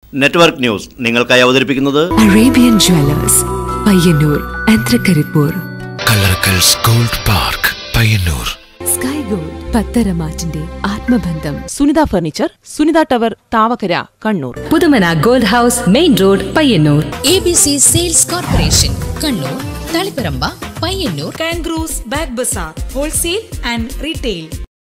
Network news നിങ്ങൾക്കായി അവതരിപ്പിക്കുന്നത് Arabian Jewelers, Payyanur and Trikaripur Kallarakkals gold park Payyanur sky gold പത്തരമാറ്റിന്റെ ആത്മബന്ധം Sunitha furniture Sunitha tower Thavakkara Kannur Puthumana gold house main road Payyanur A B C sales corporation Kannur Taliparamba Payyanur Kangaroos Bag Bazaar, wholesale and retail.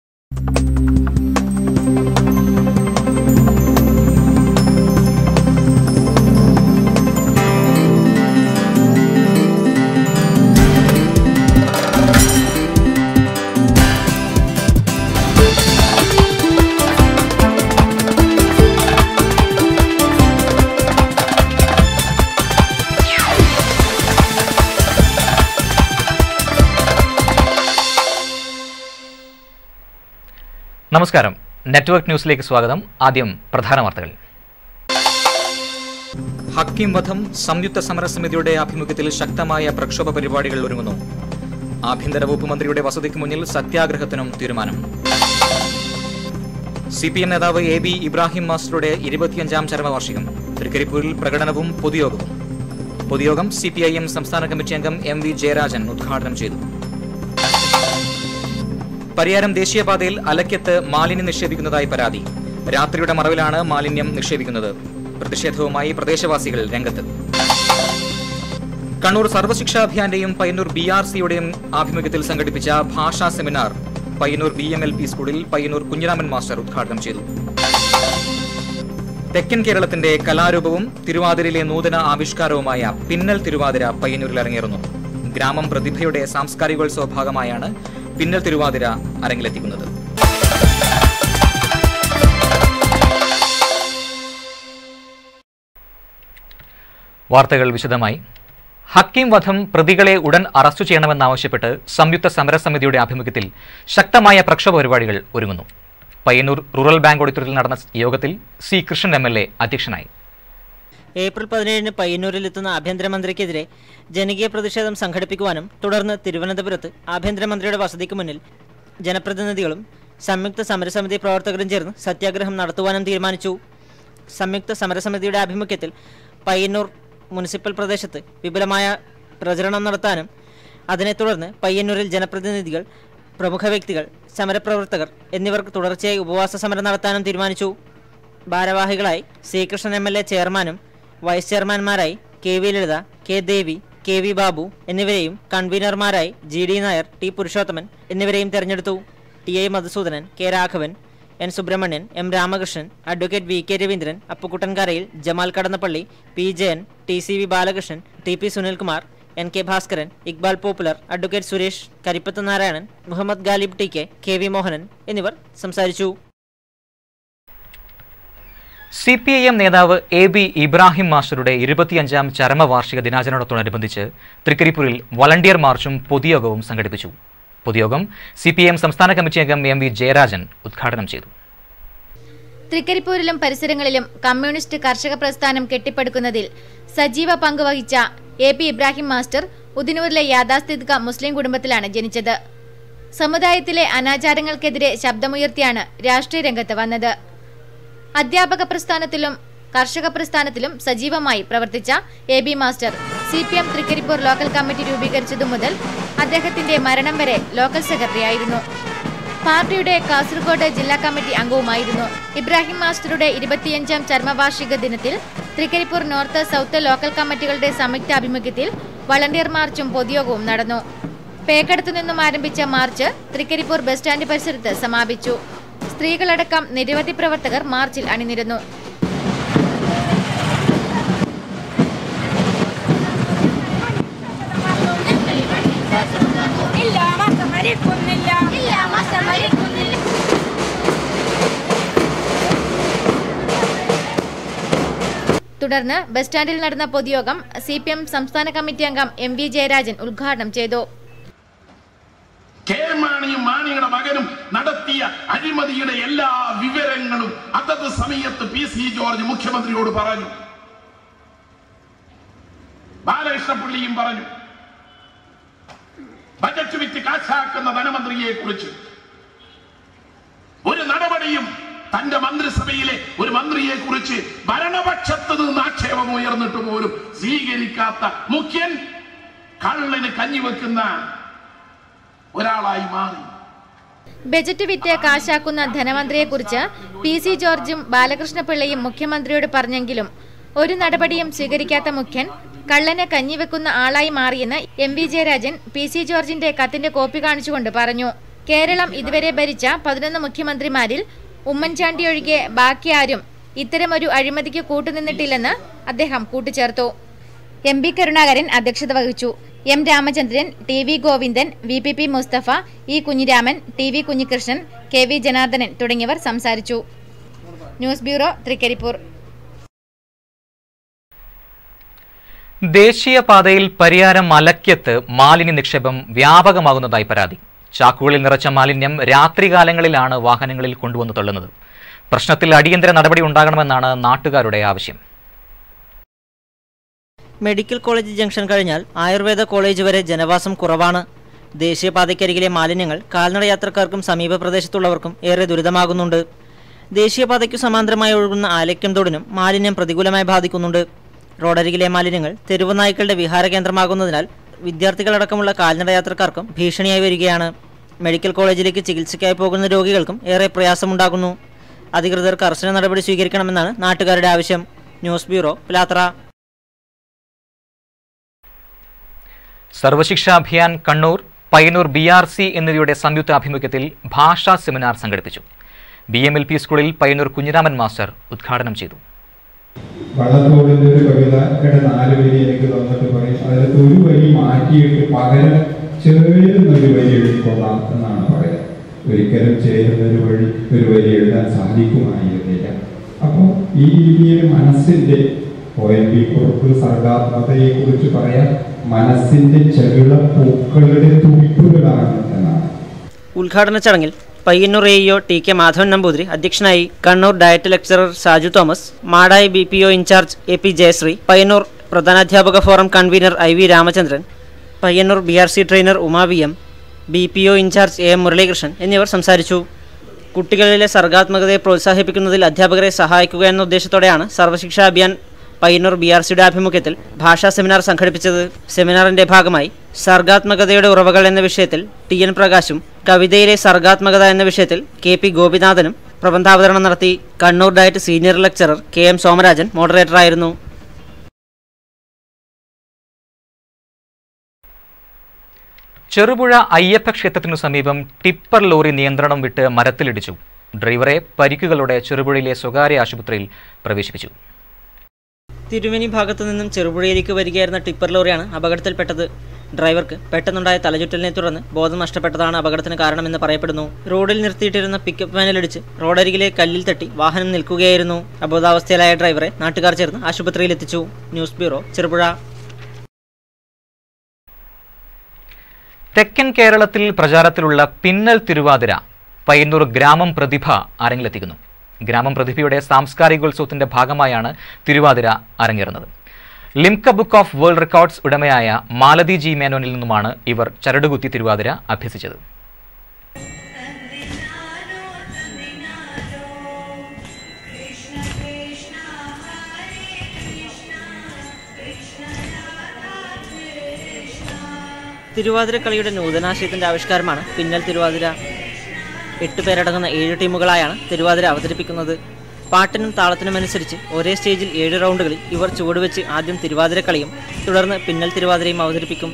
നമസ്കാരം network ന്യൂസിലേക്ക് സ്വാഗതം ആദ്യം പ്രധാന വാർത്തകൾ ഹക്കീം വധം സംയുക്ത സമരസമിതിയുടെ ആഭിമുഖ്യത്തിൽ ശക്തമായ പ്രക്ഷോഭ പരിപാടികൾ ഒരുങ്ങുന്നു ആഭ്യന്തര വകുപ്പ് മന്ത്രിയുടെ വസതിക്ക് മുന്നിൽ സത്യാഗ്രഹത്തിനും തീരുമാനം സി പി എം നേതാവ് എ ബി ഇബ്രാഹിം മാസ്റ്ററുടെ ഇരുപത്തിയഞ്ചാം ചരമവാർഷികം തൃക്കരിപ്പൂരിൽ പ്രകടനവും പൊതുയോഗവും പൊതുയോഗം സി പി ഐ എം സംസ്ഥാന കമ്മിറ്റി അംഗം എം വി ജയരാജൻ ഉദ്ഘാടനം ചെയ്തു പരിയാരം ദേശീയപാതയിൽ അലക്കത്ത് മാലിന്യം നിക്ഷേപിക്കുന്നതായി പരാതി രാത്രിയുടെ മറവിലാണ് മാലിന്യം നിക്ഷേപിക്കുന്നത് പ്രതിഷേധവുമായി പ്രദേശവാസികൾ രംഗത്ത് കണ്ണൂർ സർവശിക്ഷാ അഭിയാന്റെയും പയ്യന്നൂർ ബി ആർ സിയുടെയും ആഭിമുഖ്യത്തിൽ സംഘടിപ്പിച്ച ഭാഷാ seminar Payyanur B M L P സ്കൂളിൽ പയ്യന്നൂർ കുഞ്ഞിരാമൻ മാസ്റ്റർ ഉദ്ഘാടനം ചെയ്തു തെക്കൻ കേരളത്തിന്റെ കലാരൂപവും തിരുവാതിരയിലെ നൂതന ആവിഷ്കാരവുമായ പിന്നൽ തിരുവാതിര പയ്യന്നൂരിൽ അരങ്ങേറുന്നു ഗ്രാമം പ്രതിഭയുടെ സാംസ്കാരികോത്സവ ഭാഗമായാണ് പിന്നൽ തിരുവാതിര അരങ്ങിലെത്തിക്കുന്നത് വാർത്തകൾ വിശദമായി ഹക്കീം വധം പ്രതികളെ ഉടൻ അറസ്റ്റ് ചെയ്യണമെന്നാവശ്യപ്പെട്ട് സംയുക്ത സമരസമിതിയുടെ ആഭിമുഖ്യത്തിൽ ശക്തമായ പ്രക്ഷോഭ പരിപാടികൾ ഒരുങ്ങുന്നു പയ്യന്നൂർ റൂറൽ ബാങ്ക് ഓഡിറ്റോറിയത്തിൽ നടന്ന യോഗത്തിൽ C Krishnan M L A അധ്യക്ഷനായി ഏപ്രിൽ പതിനേഴിന് പയ്യന്നൂരിലെത്തുന്ന ആഭ്യന്തരമന്ത്രിക്കെതിരെ ജനകീയ പ്രതിഷേധം സംഘടിപ്പിക്കുവാനും തുടർന്ന് തിരുവനന്തപുരത്ത് ആഭ്യന്തരമന്ത്രിയുടെ വസതിക്ക് മുന്നിൽ ജനപ്രതിനിധികളും സംയുക്ത സമരസമിതി പ്രവർത്തകരും ചേർന്ന് സത്യാഗ്രഹം നടത്തുവാനും തീരുമാനിച്ചു സംയുക്ത സമരസമിതിയുടെ ആഭിമുഖ്യത്തിൽ പയ്യന്നൂർ മുനിസിപ്പൽ പ്രദേശത്ത് വിപുലമായ പ്രചരണം നടത്താനും അതിനെ തുടർന്ന് പയ്യന്നൂരിൽ ജനപ്രതിനിധികൾ പ്രമുഖ വ്യക്തികൾ സമരപ്രവർത്തകർ എന്നിവർ തുടർച്ചയായി ഉപവാസ സമരം നടത്താനും തീരുമാനിച്ചു ഭാരവാഹികളായി ശ്രീകൃഷ്ണൻ എം എൽ എ ചെയർമാനും വൈസ് ചെയർമാൻമാരായി K V Lalitha K Devi K V Babu എന്നിവരെയും കൺവീനർമാരായി G D Nair T Purushothaman എന്നിവരെയും തെരഞ്ഞെടുത്തു T I Madhusoodanan K Raghavan N Subramanian M Ramakrishnan advocate V K Raveendran അപ്പുക്കുട്ടൻകരയിൽ Jamal Kadannappally P Jayan T C V Balakrishnan T P Sunilkumar N K Bhaskaran Iqbal popular advocate Suresh Karippath Narayanan Muhammad Ghalib T K K V Mohanan എന്നിവർ സംസാരിച്ചു C P I M നേതാവ് A B Ibrahim മാസ്റ്ററുടെ ഇരുപത്തിയഞ്ചാം ചരമവാർഷിക ദിനാചരണത്തോടനുബന്ധിച്ച് തൃക്കരിപ്പൂരിൽ volunteer മാർച്ചും പൊതുയോഗവും സംഘടിപ്പിച്ചു പൊതുയോഗം സി പി ഐ എം സംസ്ഥാന കമ്മിറ്റി അംഗം എം വി ജയരാജൻ ഉദ്ഘാടനം ചെയ്തു തൃക്കരിപ്പൂരിലും പരിസരങ്ങളിലും കമ്മ്യൂണിസ്റ്റ് കർഷക പ്രസ്ഥാനം കെട്ടിപ്പടുക്കുന്നതിൽ സജീവ പങ്കുവഹിച്ച എ പി ഇബ്രാഹിം മാസ്റ്റർ ഉദിനൂരിലെ യാഥാസ്ഥിതിക മുസ്ലിം കുടുംബത്തിലാണ് ജനിച്ചത് സമുദായത്തിലെ അനാചാരങ്ങൾക്കെതിരെ ശബ്ദമുയർത്തിയാണ് രാഷ്ട്രീയ രംഗത്ത് വന്നത് അധ്യാപക പ്രസ്ഥാനത്തിലും കർഷക പ്രസ്ഥാനത്തിലും സജീവമായി പ്രവർത്തിച്ച A B master C P M Thrikkaripur local committee രൂപീകരിച്ചതു മുതൽ അദ്ദേഹത്തിന്റെ മരണം വരെ ലോക്കൽ സെക്രട്ടറി ആയിരുന്നു പാർട്ടിയുടെ കാസർഗോഡ് ജില്ലാ കമ്മിറ്റി അംഗവുമായിരുന്നു ഇബ്രാഹിം മാസ്റ്ററുടെ ഇരുപത്തിയഞ്ചാം ചരമവാർഷിക ദിനത്തിൽ തൃക്കരിപ്പൂർ നോർത്ത് സൗത്ത് ലോക്കൽ കമ്മിറ്റികളുടെ സംയുക്ത ആഭിമുഖ്യത്തിൽ വളണ്ടിയർ മാർച്ചും പൊതുയോഗവും നടന്നു പേക്കടത്തു നിന്നും ആരംഭിച്ച മാർച്ച് തൃക്കരിപ്പൂർ ബസ് സ്റ്റാൻഡ് പരിസരത്ത് സമാപിച്ചു സ്ത്രീകളടക്കം നിരവധി പ്രവർത്തകർ മാർച്ചിൽ അണിനിരന്നു തുടർന്ന് ബസ് സ്റ്റാൻഡിൽ നടന്ന പൊതുയോഗം സി പി എം സംസ്ഥാന കമ്മിറ്റി അംഗം എം വി ജയരാജൻ ഉദ്ഘാടനം ചെയ്തു കെ മാണിയും മാണിയുടെ മകനും നടത്തിയ അഴിമതിയുടെ എല്ലാ വിവരങ്ങളും അതത് സമയത്ത് പി സി ജോർജ് മുഖ്യമന്ത്രിയോട് പറഞ്ഞു ബാലകൃഷ്ണപിള്ളിയും പറഞ്ഞു ബജറ്റ് വിറ്റ് കാശാക്കുന്ന ധനമന്ത്രിയെ കുറിച്ച് ഒരു നടപടിയും തന്റെ മന്ത്രിസഭയിലെ ഒരു മന്ത്രിയെ കുറിച്ച് ഭരണപക്ഷത്ത് നിന്ന് ആക്ഷേപം ഉയർന്നിട്ട് പോലും സ്വീകരിക്കാത്ത മുഖ്യൻ കള്ളന് കഞ്ഞിവെക്കുന്ന ഒരാളായി മാറി ബജറ്റ് വിറ്റ് കാശാക്കുന്ന ധനമന്ത്രിയെക്കുറിച്ച് പി സി ജോർജും ബാലകൃഷ്ണപിള്ളയും മുഖ്യമന്ത്രിയോട് പറഞ്ഞെങ്കിലും ഒരു നടപടിയും സ്വീകരിക്കാത്ത മുഖ്യൻ കള്ളനെ കഞ്ഞിവെക്കുന്ന ആളായി മാറിയെന്ന് M V Jayarajan P C ജോർജിന്റെ കത്തിന്റെ കോപ്പി കാണിച്ചുകൊണ്ട് പറഞ്ഞു കേരളം ഇതുവരെ ഭരിച്ച പതിനൊന്ന് മുഖ്യമന്ത്രിമാരിൽ ഉമ്മൻചാണ്ടി ഒഴികെ ബാക്കി ആരും ഇത്തരമൊരു അഴിമതിക്ക് കൂട്ടുനിന്നിട്ടില്ലെന്ന് അദ്ദേഹം കൂട്ടിച്ചേർത്തു എം പി കരുണാകരൻ അധ്യക്ഷത വഹിച്ചു M Ramachandran T V Govindan V P P Mustafa E Kunhiraman T V Kunhikrishnan K V Janardhanan തുടങ്ങിയവർ സംസാരിച്ചു ന്യൂസ് ബ്യൂറോ തൃക്കരിപ്പൂർ ദേശീയപാതയിൽ പരിയാരം മലയ്ക്കത്ത് മാലിന്യ നിക്ഷേപം വ്യാപകമാകുന്നതായി പരാതി ചാക്കുകളിൽ നിറച്ച മാലിന്യം രാത്രികാലങ്ങളിലാണ് വാഹനങ്ങളിൽ കൊണ്ടുവന്ന് തള്ളുന്നത് പ്രശ്നത്തിൽ അടിയന്തര നടപടി ഉണ്ടാകണമെന്നാണ് നാട്ടുകാരുടെ ആവശ്യം മെഡിക്കൽ കോളേജ് ജംഗ്ഷൻ കഴിഞ്ഞാൽ ആയുർവേദ കോളേജ് വരെ ജനവാസം കുറവാണ് ദേശീയപാതയ്ക്കരികിലെ മാലിന്യങ്ങൾ കാൽനട യാത്രക്കാർക്കും സമീപ പ്രദേശത്തുള്ളവർക്കും ഏറെ ദുരിതമാകുന്നുണ്ട് ദേശീയപാതയ്ക്കു സമാന്തരമായി ഒഴുകുന്ന ആലയ്ക്കം തോടിനും മാലിന്യം പ്രതികൂലമായി ബാധിക്കുന്നുണ്ട് റോഡരികിലെ മാലിന്യങ്ങൾ തെരുവ് നായ്ക്കളുടെ വിഹാര കേന്ദ്രമാകുന്നതിനാൽ വിദ്യാർത്ഥികളടക്കമുള്ള കാൽനട യാത്രക്കാർക്കും ഭീഷണിയായി വരികയാണ് മെഡിക്കൽ കോളേജിലേക്ക് ചികിത്സയ്ക്കായി പോകുന്ന രോഗികൾക്കും ഏറെ പ്രയാസമുണ്ടാകുന്നു അധികൃതർ കർശന നടപടി സ്വീകരിക്കണമെന്നാണ് നാട്ടുകാരുടെ ആവശ്യം news bureau Pilathara Sarva Shiksha Abhiyan Kannur Payyanur B R C എന്നിവയുടെ സംയുക്ത ആഭിമുഖ്യത്തിൽ ഭാഷാ സെമിനാർ സംഘടിപ്പിച്ചു ബി എം എൽ പി സ്കൂളിൽ പയ്യന്നൂർ കുഞ്ഞിരാമൻ മാസ്റ്റർ ഉദ്ഘാടനം ചെയ്തു വള്ളത്തോടിന്റെ ഒരു കവിതയുടെ നാല് വരി എനിക്ക് തന്നിട്ട് പറയും അതിലത്ത് ഒരു വരി മാറ്റിയിട്ട് പകരം ചേരുന്ന ഒരു വരി എഴുതിക്കൊള്ളാം എന്നാണ് പറയുന്നത് ഒരിക്കലും ചേരുന്ന ഒരു വഴി ഒരു വരി എഴുതാൻ സാധിക്കുമായിരുന്നില്ല അപ്പോൾ ഈ രീതിയിൽ മനസ്സിന്റെ ഒ എം പി കുറിപ്പ് സർഗാത്മകതയെ കുറിച്ച് പറയാൻ മനസ്സിന്റെ ചെറുള പൂക്കളുടെ തുടിപ്പുകളാണ് എന്നാണ് ഉദ്ഘാടന ചടങ്ങിൽ Payyanur A E O T K Madhavan Namboothiri അധ്യക്ഷനായി Kannur DIET lecturer Saju Thomas Madayi B P O in charge A P Jayasree Payyanur പ്രധാനാധ്യാപക forum convener I V Ramachandran Payyanur B R C trainer Uma V M B P O in charge A M Muralikrishnan എന്നിവർ സംസാരിച്ചു കുട്ടികളിലെ സർഗാത്മകതയെ പ്രോത്സാഹിപ്പിക്കുന്നതിൽ അധ്യാപകരെ സഹായിക്കുക എന്ന ഉദ്ദേശത്തോടെയാണ് സർവശിക്ഷാ അഭിയാൻ പയ്യന്നൂർ ബി ആർ സിയുടെ ആഭിമുഖ്യത്തിൽ ഭാഷാ സെമിനാർ സംഘടിപ്പിച്ചത് സെമിനാറിന്റെ ഭാഗമായി സർഗാത്മകതയുടെ ഉറവകൾ എന്ന വിഷയത്തിൽ ടി എൻ പ്രകാശും കവിതയിലെ സർഗാത്മകത എന്ന വിഷയത്തിൽ കെ പി ഗോപിനാഥനും പ്രബന്ധാവതരണം നടത്തി Kannur DIET senior lecturer K M Somarajan മോഡറേറ്ററായിരുന്നു ചെറുപുഴ അയ്യപ്പ ക്ഷേത്രത്തിനു സമീപം ടിപ്പർ ലോറി നിയന്ത്രണം വിട്ട് മരത്തിലിടിച്ചു ഡ്രൈവറെ പരിക്കുകളോടെ ചെറുപുഴയിലെ സ്വകാര്യ ആശുപത്രിയിൽ പ്രവേശിപ്പിച്ചു തിരുവനി ഭാഗത്തു നിന്നും ചെറുപുഴയിലേക്ക് വരികയായിരുന്ന ടിപ്പർ ലോറിയാണ് അപകടത്തിൽപ്പെട്ടത് ഡ്രൈവർക്ക് പെട്ടെന്നുണ്ടായ തലചുറ്റലിനെ തുടർന്ന് ബോധം നഷ്ടപ്പെട്ടതാണ് അപകടത്തിന് കാരണമെന്ന് പറയപ്പെടുന്നു റോഡിൽ നിർത്തിയിട്ടിരുന്ന പിക്കപ്പ് വാനിലിടിച്ച് റോഡരികിലെ കല്ലിൽ തട്ടി വാഹനം നിൽക്കുകയായിരുന്നു അബോധാവസ്ഥയിലായ ഡ്രൈവറെ നാട്ടുകാർ ചേർന്ന് ആശുപത്രിയിൽ എത്തിച്ചു ന്യൂസ് ബ്യൂറോ ചെറുപുഴ തെക്കൻ കേരളത്തിൽ പ്രചാരത്തിലുള്ള പിന്നൽ തിരുവാതിര പയ്യന്നൂർ ഗ്രാമം പ്രതിഭ അരങ്ങിലെത്തിക്കുന്നു ഗ്രാമം പ്രതിഭയുടെ സാംസ്കാരികോത്സവത്തിന്റെ ഭാഗമായാണ് തിരുവാതിര അരങ്ങേറുന്നത് Limca book of world records ഉടമയായ മാലതി ജി മേനോനിൽ നിന്നുമാണ് ഇവർ ചരടുകുത്തി തിരുവാതിര അഭ്യസിച്ചത് തിരുവാതിര കളിയുടെ നൂതനാശയത്തിന്റെ ആവിഷ്കാരമാണ് പിന്നൽ തിരുവാതിര എട്ട് പേരടങ്ങുന്ന ഏഴ് ടീമുകളായാണ് തിരുവാതിര അവതരിപ്പിക്കുന്നത് പാട്ടിനും താളത്തിനും അനുസരിച്ച് ഒരേ സ്റ്റേജിൽ ഏഴ് റൗണ്ടുകളിൽ ഇവർ ചുവടുവെച്ച് ആദ്യം തിരുവാതിര കളിയും തുടർന്ന് പിന്നൽ തിരുവാതിരയും അവതരിപ്പിക്കും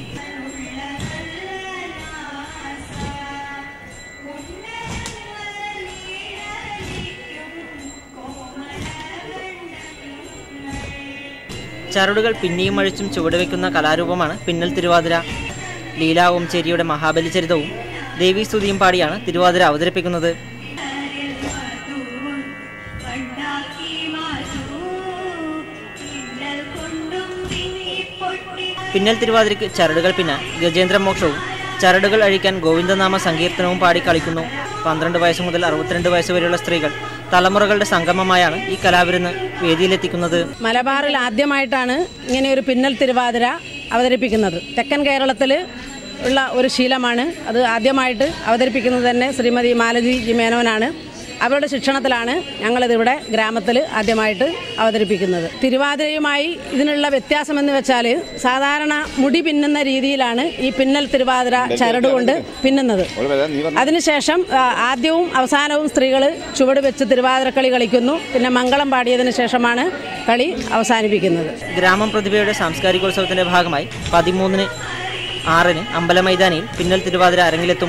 ചരടുകൾ പിന്നിയും അഴിച്ചും ചുവടുവെക്കുന്ന കലാരൂപമാണ് പിന്നൽ തിരുവാതിര ലീല ഓംചേരിയുടെ മഹാബലി ചരിതവും ദേവീസ്തുതിയും പാടിയാണ് തിരുവാതിര അവതരിപ്പിക്കുന്നത് പിന്നൽ തിരുവാതിരയ്ക്ക് ചരടുകൾ പിന്നാൻ ഗജേന്ദ്ര മോക്ഷവും ചരടുകൾ അഴിക്കാൻ ഗോവിന്ദനാമ സങ്കീർത്തനവും പാടി കളിക്കുന്നു പന്ത്രണ്ട് വയസ്സ് മുതൽ അറുപത്തിരണ്ട് വയസ്സ് വരെയുള്ള സ്ത്രീകൾ തലമുറകളുടെ സംഗമമായാണ് ഈ കലാവിരുന്ന് വേദിയിലെത്തിക്കുന്നത് മലബാറിൽ ആദ്യമായിട്ടാണ് ഇങ്ങനെ ഒരു പിന്നൽ തിരുവാതിര അവതരിപ്പിക്കുന്നത് തെക്കൻ കേരളത്തിൽ ഉള്ള ഒരു ശീലമാണ് അത് ആദ്യമായിട്ട് അവതരിപ്പിക്കുന്നത് തന്നെ ശ്രീമതി മാലതി ജി മേനോനാണ് അവരുടെ ശിക്ഷണത്തിലാണ് ഞങ്ങളിതിവിടെ ഗ്രാമത്തിൽ ആദ്യമായിട്ട് അവതരിപ്പിക്കുന്നത് തിരുവാതിരയുമായി ഇതിനുള്ള വ്യത്യാസമെന്ന് വെച്ചാൽ സാധാരണ മുടി പിന്നുന്ന രീതിയിലാണ് ഈ പിന്നൽ തിരുവാതിര ചരട് കൊണ്ട് പിന്നുന്നത് അതിനുശേഷം ആ, ആദ്യവും അവസാനവും സ്ത്രീകൾ ചുവട് വെച്ച് തിരുവാതിരക്കളി കളിക്കുന്നു പിന്നെ മംഗളം പാടിയതിനു ശേഷമാണ് കളി അവസാനിപ്പിക്കുന്നത് ഗ്രാമം പ്രതിഭയുടെ സാംസ്കാരികോത്സവത്തിന്റെ ഭാഗമായി പതിമൂന്നിന് ആറിന് അമ്പല മൈതാനിയിൽ പിന്നൽ തിരുവാതിര അരങ്ങിലെത്തും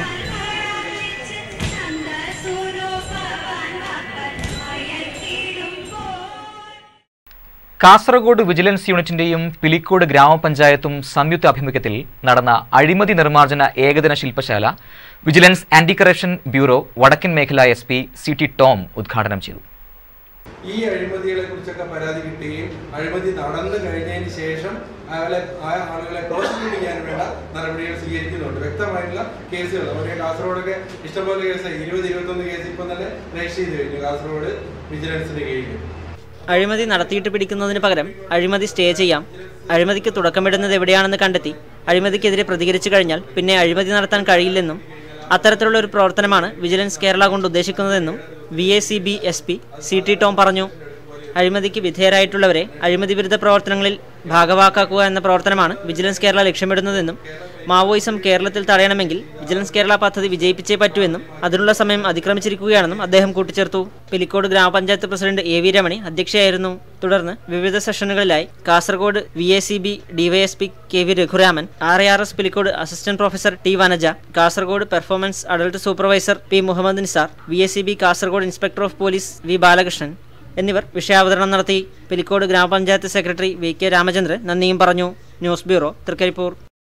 കാസർഗോഡ് വിജിലൻസ് യൂണിറ്റിന്റെയും പിലിക്കോട് ഗ്രാമപഞ്ചായത്തും സംയുക്ത ആഭിമുഖ്യത്തിൽ നടന്ന അഴിമതി നിർമ്മാർജ്ജന ഏകദിന ശില്പശാല വിജിലൻസ് ആന്റി കറപ്ഷൻ ബ്യൂറോ വടക്കൻ മേഖല S P C T Tom ഉദ്ഘാടനം ചെയ്തു ഈ അഴിമതികളെ കുറിച്ചൊക്കെ പരാതി കിട്ടുകയും അഴിമതി നടന്നു കഴിഞ്ഞതിന് ശേഷം അയാളെ ആ ആളുകളെ പ്രോസിക്യൂട്ട് ചെയ്യാൻ വേണ്ട നടപടികൾ സ്വീകരിക്കുന്നുണ്ട് വ്യക്തമായിട്ടുള്ള കേസുകൾ ഒരു കാസർഗോഡൊക്കെ ഇഷ്ടംപോലെ കേസ് ഇരുപത് ഇരുപത്തൊന്ന് കേസ് ഇപ്പം തന്നെ രജിസ്റ്റർ ചെയ്ത് കഴിഞ്ഞു കാസർഗോഡ് വിജിലൻസിന്റെ കീഴിൽ അഴിമതി നടത്തിയിട്ട് പിടിക്കുന്നതിന് പകരം അഴിമതി സ്റ്റേ ചെയ്യാം അഴിമതിക്ക് തുടക്കമിടുന്നത് എവിടെയാണെന്ന് കണ്ടെത്തി അഴിമതിക്കെതിരെ പ്രതികരിച്ചു കഴിഞ്ഞാൽ പിന്നെ അഴിമതി നടത്താൻ കഴിയില്ലെന്നും അത്തരത്തിലുള്ള ഒരു പ്രവർത്തനമാണ് വിജിലൻസ് കേരള കൊണ്ട് ഉദ്ദേശിക്കുന്നതെന്നും V A C B S P C T Tom പറഞ്ഞു അഴിമതിക്ക് വിധേയരായിട്ടുള്ളവരെ അഴിമതി വിരുദ്ധ പ്രവർത്തനങ്ങളിൽ ഭാഗവാക്കാക്കുക എന്ന പ്രവർത്തനമാണ് വിജിലൻസ് കേരള ലക്ഷ്യമിടുന്നതെന്നും മാവോയിസം കേരളത്തിൽ തടയണമെങ്കിൽ വിജിലൻസ് കേരള പദ്ധതി വിജയിപ്പിച്ചേ പറ്റൂവെന്നും അതിനുള്ള സമയം അതിക്രമിച്ചിരിക്കുകയാണെന്നും അദ്ദേഹം കൂട്ടിച്ചേർത്തു Pilicode grama panchayat president A V Ramani അധ്യക്ഷയായിരുന്നു തുടർന്ന് വിവിധ സെഷനുകളിലായി Kasaragod V A C B DYSP K V Raghuraman R A R S Pilicode assistant professor T Vanaja Kasaragod performance adult supervisor P Muhammad Nisar V S C B Kasaragod inspector of police V Balakrishnan എന്നിവർ വിഷയാവതരണം നടത്തി പിലിക്കോട് ഗ്രാമപഞ്ചായത്ത് സെക്രട്ടറി വി കെ രാമചന്ദ്രൻ നന്ദിയും പറഞ്ഞു ന്യൂസ് ബ്യൂറോ തൃക്കരിപ്പൂർ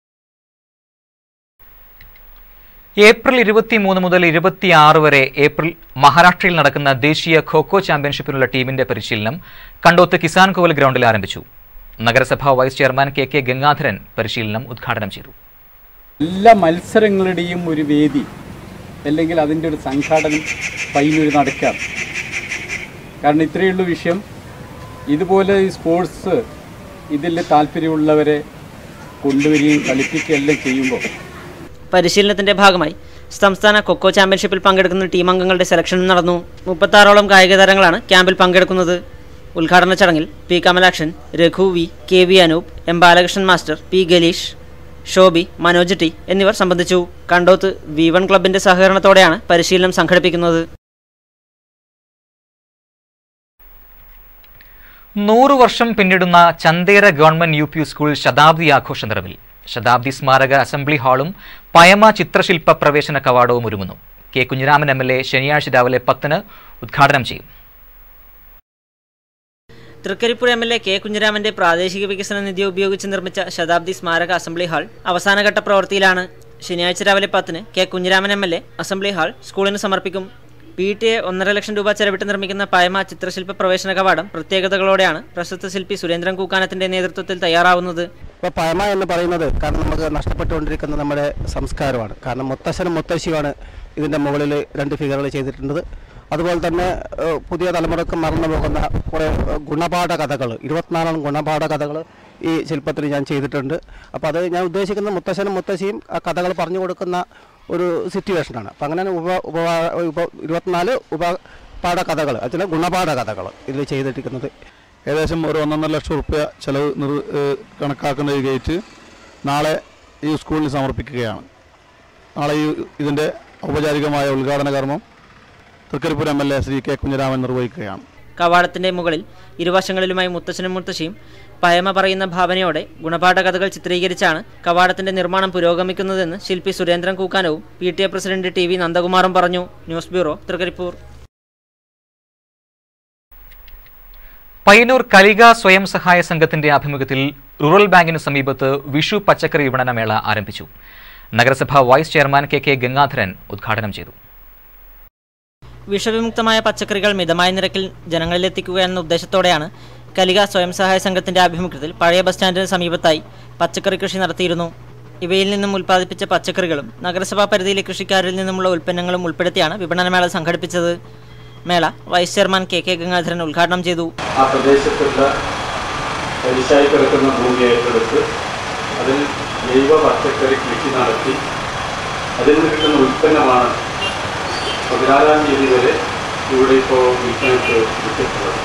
ഏപ്രിൽ ഇരുപത്തിമൂന്ന് മുതൽ ഇരുപത്തിയാറ് വരെ ഏപ്രിൽ മഹാരാഷ്ട്രയിൽ നടക്കുന്ന ദേശീയ ഖോഖോ ചാമ്പ്യൻഷിപ്പിനുള്ള ടീമിന്റെ പരിശീലനം കണ്ടോത്ത് കിസാൻ കോവൽ ഗ്രൗണ്ടിൽ ആരംഭിച്ചു നഗരസഭാ vice chairman K K Gangadharan പരിശീലനം ഉദ്ഘാടനം ചെയ്തു എല്ലാ മത്സരങ്ങളുടെയും ഒരു വേദി അല്ലെങ്കിൽ അതിൻ്റെ ഒരു സംഘാടനം പയ്യന്നൂർ നടക്കാം കാരണം ഇത്രയുള്ള വിഷയം ഇതുപോലെ ഈ സ്പോർട്സ് ഇതിൽ താല്പര്യമുള്ളവരെ കൊണ്ടുവരികയും കളിപ്പിക്കുകയും എല്ലാം ചെയ്യുമ്പോൾ പരിശീലനത്തിന്റെ ഭാഗമായി സംസ്ഥാന കൊക്കോ ചാമ്പ്യൻഷിപ്പിൽ പങ്കെടുക്കുന്ന ടീം അംഗങ്ങളുടെ സെലക്ഷനും നടന്നു മുപ്പത്താറോളം കായിക താരങ്ങളാണ് ക്യാമ്പിൽ പങ്കെടുക്കുന്നത് ഉദ്ഘാടന ചടങ്ങിൽ P Kamalakshan Raghu V K V Anoop M Balakrishnan master P Galeesh Shobi Manoj T എന്നിവർ സംബന്ധിച്ചു കണ്ടോത്ത് വി വൺ ക്ലബിന്റെ സഹകരണത്തോടെയാണ് പരിശീലനം സംഘടിപ്പിക്കുന്നത് നൂറു വർഷം പിന്നിടുന്ന Chanthera government U P school ശതാബ്ദി ആഘോഷ നിറവിൽ ശതാബ്ദി സ്മാരക അസംബ്ലി ഹാളും പയമ ചിത്രശില്പ പ്രവേശന കവാടവും ഒരുങ്ങുന്നു K Kunhiraman M L A ശനിയാഴ്ച രാവിലെ പത്തിന് ഉദ്ഘാടനം ചെയ്യും Thrikkaripur M L A K കുഞ്ഞിരാമന്റെ പ്രാദേശിക വികസന നിധി ഉപയോഗിച്ച് നിർമ്മിച്ച ശതാബ്ദി സ്മാരക അസംബ്ലി ഹാൾ അവസാനഘട്ട പ്രവൃത്തിയിലാണ് ശനിയാഴ്ച രാവിലെ പത്തിന് K Kunhiraman M L A assembly hall സ്കൂളിന് സമർപ്പിക്കും പി ടി എ ഒന്നര ലക്ഷം രൂപ ചെലവിട്ട് നിർമ്മിക്കുന്ന പയമ ചിത്രശില്പ പ്രവേശന കവാടം പ്രത്യേകതകളോടെയാണ് പ്രശസ്ത ശില്പി സുരേന്ദ്രൻ കൂക്കാനത്തിന്റെ നേതൃത്വത്തിൽ തയ്യാറാവുന്നത് ഇപ്പോൾ പയമ എന്ന് പറയുന്നത് കാരണം നമുക്ക് നഷ്ടപ്പെട്ടുകൊണ്ടിരിക്കുന്ന നമ്മുടെ സംസ്കാരമാണ് കാരണം മുത്തശ്ശനും മുത്തശ്ശിയുമാണ് ഇതിൻ്റെ മുകളിൽ രണ്ട് ഫിഗറുകൾ ചെയ്തിട്ടുള്ളത് അതുപോലെ തന്നെ ഏഹ്, പുതിയ തലമുറക്ക് മറന്നു പോകുന്ന കുറേ ഏഹ്, ഗുണപാഠ കഥകൾ ഇരുപത്തിനാലോളം ഗുണപാഠ കഥകൾ ഈ ശില്പത്തിൽ ഞാൻ ചെയ്തിട്ടുണ്ട് അപ്പോൾ അത് ഞാൻ ഉദ്ദേശിക്കുന്ന മുത്തശ്ശനും മുത്തശ്ശിയും ആ കഥകൾ പറഞ്ഞു കൊടുക്കുന്ന ഒരു സിറ്റുവേഷനാണ് അപ്പം അങ്ങനെ ഉപ ഉപ ഉപ ഇരുപത്തിനാല് ഉപപാഠ കഥകൾ അതിൽ ഗുണപാഠ കഥകൾ ഇതിൽ ചെയ്തിരിക്കുന്നത് ഏകദേശം ഒരു ഒന്നൊന്നര ലക്ഷം റുപ്യ ചെലവ് നിർ ഏഹ് കണക്കാക്കുന്ന ഈ ഗേറ്റ് നാളെ ഈ സ്കൂളിൽ സമർപ്പിക്കുകയാണ് നാളെ ഈ ഇതിൻ്റെ ഔപചാരികമായ ഉദ്ഘാടന കർമ്മം Thrikkaripur M L A Shri K Kunhiraman നിർവഹിക്കുകയാണ് കവാടത്തിന്റെ മുകളിൽ ഇരുവശങ്ങളിലുമായി മുത്തച്ഛനും മുത്തശ്ശിയും പയമ പറയുന്ന ഭാവനയോടെ ഗുണപാഠ കഥകൾ ചിത്രീകരിച്ചാണ് കവാടത്തിന്റെ നിർമ്മാണം പുരോഗമിക്കുന്നതെന്ന് ശില്പി സുരേന്ദ്രൻ കൂക്കാനവും P T A president T V നന്ദകുമാറും പറഞ്ഞു ന്യൂസ് ബ്യൂറോ തൃക്കരിപ്പൂർ പയ്യന്നൂർ കലിക സ്വയം സഹായ സംഘത്തിന്റെ ആഭിമുഖ്യത്തിൽ റൂറൽ ബാങ്കിന് സമീപത്ത് വിഷു പച്ചക്കറി വിപണന മേള ആരംഭിച്ചു നഗരസഭാ vice chairman K K Gangadharan ഉദ്ഘാടനം ചെയ്തു വിഷവിമുക്തമായ പച്ചക്കറികൾ മിതമായ നിരക്കിൽ ജനങ്ങളിലെത്തിക്കുക എന്ന ഉദ്ദേശത്തോടെയാണ് കലിക സ്വയം സഹായ സംഘത്തിന്റെ ആഭിമുഖ്യത്തിൽ പഴയ ബസ് സ്റ്റാൻഡിന് സമീപത്തായി പച്ചക്കറി കൃഷി നടത്തിയിരുന്നു ഇവയിൽ നിന്നും ഉൽപ്പാദിപ്പിച്ച പച്ചക്കറികളും നഗരസഭാ പരിധിയിലെ കൃഷിക്കാരിൽ നിന്നുമുള്ള ഉൽപ്പന്നങ്ങളും ഉൾപ്പെടുത്തിയാണ് വിപണനമേള സംഘടിപ്പിച്ചത് മേള vice chairman K K Gangadharan ഉദ്ഘാടനം ചെയ്തു ആ പ്രദേശത്തുള്ള തരിശായി കിടക്കുന്ന ഭൂമി ഏറ്റെടുത്ത് അതിൽ ജൈവ പച്ചക്കറി കൃഷി നടത്തി അതിൽ നിന്ന് കിട്ടുന്ന ഉൽപ്പന്നമാണ് പതിനാലാം തീയതി വരെ ഇവിടെ ഇപ്പോൾ വിൽപ്പനയ്ക്ക് വിട്ടിട്ടുള്ളത്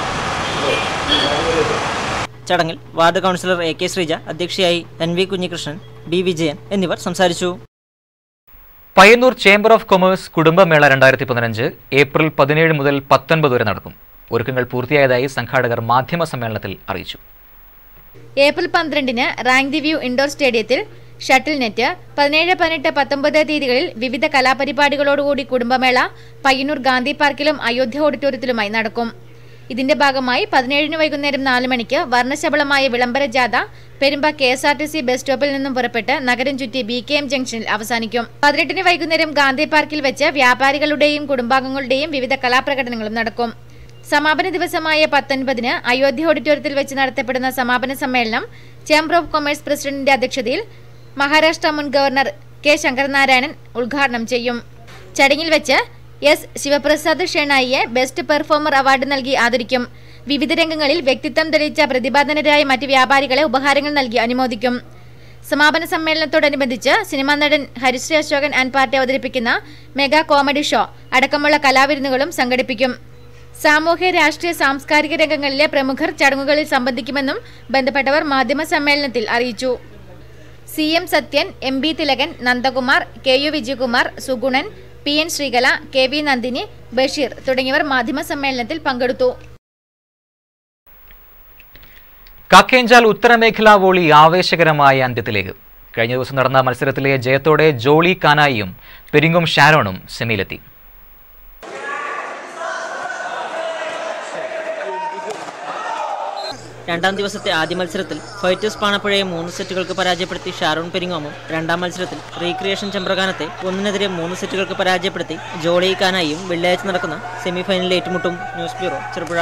ചടങ്ങിൽ ward councillor A K Sreeja അധ്യക്ഷയായി N V Kunhikrishnan B Vijayan എന്നിവർ സംസാരിച്ചു പയ്യന്നൂർ ചേംബർ ഓഫ് കൊമേഴ്സ് കുടുംബമേള രണ്ടായിരത്തി പതിനഞ്ച് ഏപ്രിൽ പതിനേഴ് മുതൽ പത്തൊൻപത് വരെ നടക്കും ഒരുക്കങ്ങൾ പൂർത്തിയായതായി സംഘാടകർ മാധ്യമ സമ്മേളനത്തിൽ അറിയിച്ചു ഏപ്രിൽ പന്ത്രണ്ടിന് റാങ്ക് ദി വ്യൂ ഇൻഡോർ സ്റ്റേഡിയത്തിൽ ഷട്ടിൽ നെറ്റ് പതിനേഴ് പതിനെട്ട് പത്തൊമ്പത് തീയതികളിൽ വിവിധ കലാപരിപാടികളോടുകൂടി കുടുംബമേള പയ്യന്നൂർ ഗാന്ധി പാർക്കിലും അയോധ്യ ഓഡിറ്റോറിയത്തിലുമായി നടക്കും ഇതിന്റെ ഭാഗമായി പതിനേഴിന് വൈകുന്നേരം നാല് മണിക്ക് വർണ്ണശബളമായ വിളംബര ജാഥ Perumba K S R T C bus സ്റ്റോപ്പിൽ നിന്നും പുറപ്പെട്ട് നഗരം ചുറ്റി ബി കെ എം ജംഗ്ഷനിൽ അവസാനിക്കും പതിനെട്ടിന് വൈകുന്നേരം ഗാന്ധി പാർക്കിൽ വെച്ച് വ്യാപാരികളുടെയും കുടുംബാംഗങ്ങളുടെയും വിവിധ കലാപ്രകടനങ്ങളും നടക്കും സമാപന ദിവസമായ പത്തൊൻപതിന് അയോധ്യ ഓഡിറ്റോറിയത്തിൽ വെച്ച് നടത്തപ്പെടുന്ന സമാപന സമ്മേളനം ചേംബർ ഓഫ് കൊമേഴ്സ് പ്രസിഡന്റിന്റെ അധ്യക്ഷതയിൽ മഹാരാഷ്ട്ര മുൻ ഗവർണർ കെ ശങ്കരനാരായണൻ ഉദ്ഘാടനം ചെയ്യും ചടങ്ങിൽ വെച്ച് എസ് ശിവപ്രസാദ് ഷെണായിയെ ബെസ്റ്റ് പെർഫോമർ അവാർഡ് നൽകി ആദരിക്കും വിവിധ രംഗങ്ങളിൽ വ്യക്തിത്വം തെളിയിച്ച പ്രതിഭാധനരായ മറ്റ് വ്യാപാരികളെ ഉപഹാരങ്ങൾ നൽകി അനുമോദിക്കും സമാപന സമ്മേളനത്തോടനുബന്ധിച്ച് സിനിമാ നടൻ ഹരിശ്രീ അശോകൻ ആൻഡ് പാർട്ടി അവതരിപ്പിക്കുന്ന മെഗാ കോമഡി ഷോ അടക്കമുള്ള കലാവിരുന്നുകളും സംഘടിപ്പിക്കും സാമൂഹ്യ രാഷ്ട്രീയ സാംസ്കാരിക രംഗങ്ങളിലെ പ്രമുഖർ ചടങ്ങുകളിൽ സംബന്ധിക്കുമെന്നും ബന്ധപ്പെട്ടവർ മാധ്യമ സമ്മേളനത്തിൽ അറിയിച്ചു C M Sathyan M B Thilakan Nandakumar K U Vijayakumar Sugunan P N Sreekala K V Nandini Basheer തുടങ്ങിയവർ മാധ്യമ സമ്മേളനത്തിൽ പങ്കെടുത്തു കാക്കേഞ്ചാൽ ഉത്തരമേഖലാ വോളി ആവേശകരമായ അന്ത്യത്തിലേക്ക് കഴിഞ്ഞ ദിവസം നടന്ന മത്സരത്തിലെ ജയത്തോടെ ജോളി കാനായിയും പെരിങ്ങും ഷാരോണും സെമിയിലെത്തി രണ്ടാം ദിവസത്തെ ആദ്യ മത്സരത്തിൽ ഫൈറ്റേഴ്സ് പാണപ്പുഴയെ മൂന്ന് സെറ്റുകൾക്ക് പരാജയപ്പെടുത്തി ഷാരോൺ പെരിങ്ങോമും രണ്ടാം മത്സരത്തിൽ റീക്രിയേഷൻ ചമ്പ്രകാനത്തെ ഒന്നിനെതിരെ മൂന്ന് സെറ്റുകൾക്ക് പരാജയപ്പെടുത്തി ജോളി കാനായും വെള്ളിയാഴ്ച നടക്കുന്ന സെമിഫൈനലിൽ ഏറ്റുമുട്ടും ന്യൂസ് ബ്യൂറോ ചെറുപുഴ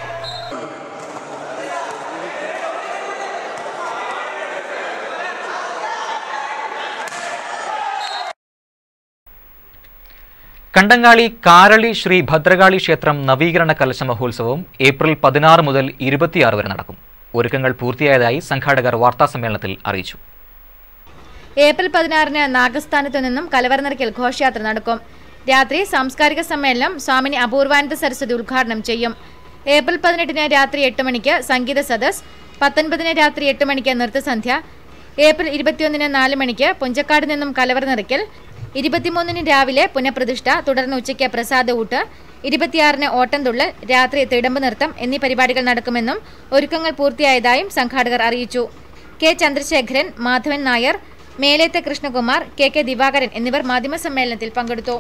കണ്ടങ്ങാളി കാരളി ശ്രീ ഭദ്രകാളി ക്ഷേത്രം നവീകരണ കലശ മഹോത്സവം ഏപ്രിൽ പതിനാറ് മുതൽ ഇരുപത്തിയാറ് വരെ നടക്കും ഒരുക്കങ്ങൾ പൂർത്തിയായതായി സംഘാടകർ വാർത്താസമ്മേളനത്തിൽ അറിയിച്ചു ഏപ്രിൽ പതിനാറിന് നാഗസ്ഥാനത്തു നിന്നും കലവർ നിറയ്ക്കൽ ഘോഷയാത്ര നടക്കും രാത്രി സാംസ്കാരിക സമ്മേളനം സ്വാമിനി അപൂർവാനന്ദ സരസ്വതി ഉദ്ഘാടനം ചെയ്യും ഏപ്രിൽ പതിനെട്ടിന് രാത്രി എട്ട് മണിക്ക് സംഗീത സദസ് പത്തൊൻപതിന് രാത്രി എട്ട് മണിക്ക് നൃത്തസന്ധ്യ ഏപ്രിൽ ഇരുപത്തിയൊന്നിന് നാല് മണിക്ക് പുഞ്ചക്കാട് നിന്നും കലവർ നിറയ്ക്കൽ ഇരുപത്തിമൂന്നിന് രാവിലെ പുനഃപ്രതിഷ്ഠ തുടർന്ന് ഉച്ചയ്ക്ക് പ്രസാദ ഊട്ട് ഇരുപത്തിയാറിന് ഓട്ടംതുള്ളൽ രാത്രി തിടമ്പ് നൃത്തം എന്നീ പരിപാടികൾ നടക്കുമെന്നും ഒരുക്കങ്ങൾ പൂർത്തിയായതായും സംഘാടകർ അറിയിച്ചു K Chandrasekharan Madhavan Nair Melethu Krishnakumar K K Divakaran എന്നിവർ മാധ്യമസമ്മേളനത്തിൽ പങ്കെടുത്തു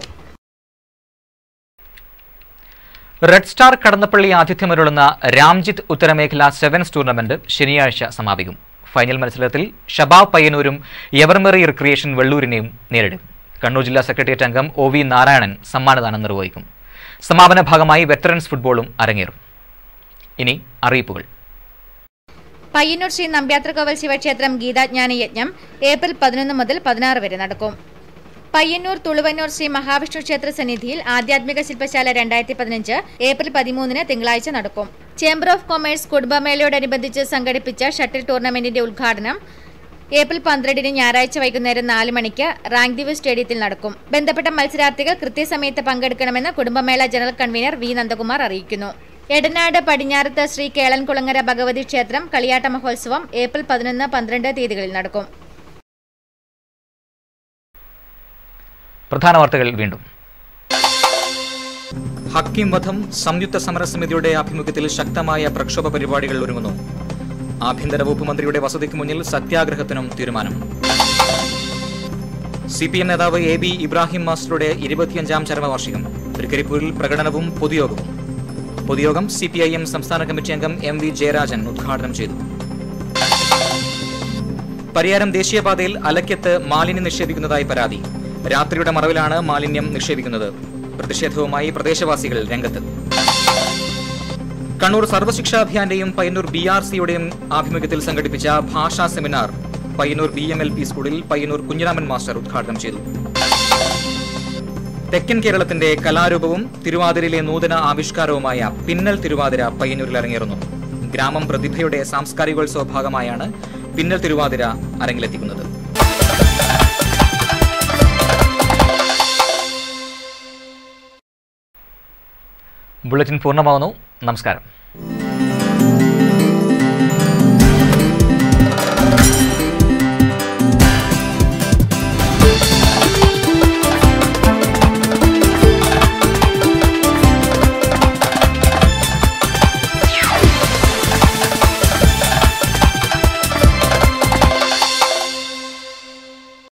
റെഡ് സ്റ്റാർ കടന്നപ്പള്ളി ആതിഥ്യമരുളുന്ന രാംജിത്ത് ഉത്തരമേഖല സെവൻസ് ടൂർണമെന്റ് ശനിയാഴ്ച സമാപിക്കും ഫൈനൽ മത്സരത്തിൽ ഷബാബ് പയ്യന്നൂരും എവർമെറി റിക്രിയേഷൻ വെള്ളൂരിനെയും നേരിടും കണ്ണൂർ ജില്ലാ സെക്രട്ടേറിയറ്റ് അംഗം ഒ വി നാരായണൻ സമ്മാനദാനം നിർവഹിക്കും സമാപന ഭാഗമായി വെറ്ററൻസ് ഫുട്ബോളും അരങ്ങേറും ഇനി അറിയിപ്പുകൾ പയ്യന്നൂർ ശ്രീ നമ്പ്യാത്രകോവൽ ശിവക്ഷേത്രം ഗീതാജ്ഞാന യജ്ഞം ഏപ്രിൽ പതിനൊന്ന് മുതൽ പതിനാറ് വരെ നടക്കും പയ്യന്നൂർ തുളുവന്നൂർ ശ്രീ മഹാവിഷ്ണു ക്ഷേത്ര സന്നിധിയിൽ ആധ്യാത്മിക ശില്പശാല രണ്ടായിരത്തി പതിനഞ്ച് ഏപ്രിൽ പതിമൂന്നിന് തിങ്കളാഴ്ച നടക്കും ചേംബർ ഓഫ് കൊമേഴ്സ് കുടുംബമേളയോടനുബന്ധിച്ച് സംഘടിപ്പിച്ച ഷട്ടിൽ ടൂർണമെന്റിന്റെ ഉദ്ഘാടനം ഏപ്രിൽ പന്ത്രണ്ടിന് ഞായറാഴ്ച വൈകുന്നേരം നാല് മണിക്ക് റാങ്ക് ദിവസ് സ്റ്റേഡിയത്തിൽ നടക്കും ബന്ധപ്പെട്ട മത്സരാർത്ഥികൾ കൃത്യസമയത്ത് പങ്കെടുക്കണമെന്ന് കുടുംബമേള ജനറൽ കൺവീനർ വി നന്ദകുമാർ അറിയിക്കുന്നു എടനാട് പടിഞ്ഞാറത്ത് ശ്രീ കേളൻകുളങ്ങര ഭഗവതി ക്ഷേത്രം കളിയാട്ട മഹോത്സവം ഏപ്രിൽ പതിനൊന്ന് പന്ത്രണ്ട് തീയതികളിൽ നടക്കും പ്രധാന വാർത്തകൾ വീണ്ടും ഹക്കീം വധം സംയുക്ത സമരസമിതിയുടെ ആഭിമുഖ്യത്തിൽ ശക്തമായ പ്രക്ഷോഭ പരിപാടികൾ ഒരുങ്ങുന്നു ആഭ്യന്തര വകുപ്പ് മന്ത്രിയുടെ വസതിക്ക് മുന്നിൽ സത്യാഗ്രഹത്തിനും തീരുമാനം സി പി എം നേതാവ് എ ബി ഇബ്രാഹിം മാസ്റ്ററുടെ ഇരുപത്തിയഞ്ചാം ചരമവാർഷികം തൃക്കരിപ്പൂരിൽ പ്രകടനവും പൊതുയോഗവും പൊതുയോഗം സി പി ഐ എം സംസ്ഥാന കമ്മിറ്റി അംഗം എം വി ജയരാജൻ ഉദ്ഘാടനം ചെയ്തു പരിയാരം ദേശീയപാതയിൽ അലക്കത്ത് മാലിന്യം നിക്ഷേപിക്കുന്നതായി പരാതി രാത്രിയുടെ മറവിലാണ് മാലിന്യം നിക്ഷേപിക്കുന്നത് പ്രതിഷേധവുമായി പ്രദേശവാസികൾ രംഗത്ത് കണ്ണൂർ സർവശിക്ഷാ അഭിയാന്റെയും പയ്യന്നൂർ ബി ആർ സിയുടെയും ആഭിമുഖ്യത്തിൽ സംഘടിപ്പിച്ച ഭാഷാ seminar Payyanur B M L P സ്കൂളിൽ പയ്യന്നൂർ കുഞ്ഞിരാമൻ മാസ്റ്റർ ഉദ്ഘാടനം ചെയ്തു തെക്കൻ കേരളത്തിന്റെ കലാരൂപവും തിരുവാതിരയിലെ നൂതന ആവിഷ്കാരവുമായ പിന്നൽ തിരുവാതിര പയ്യന്നൂരിൽ അരങ്ങേറുന്നു ഗ്രാമം പ്രതിഭയുടെ സാംസ്കാരികോത്സവ ഭാഗമായാണ് പിന്നൽ തിരുവാതിര അരങ്ങിലെത്തിക്കുന്നത് ബുള്ളറ്റിൻ പൂർണ്ണമാവുന്നു നമസ്കാരം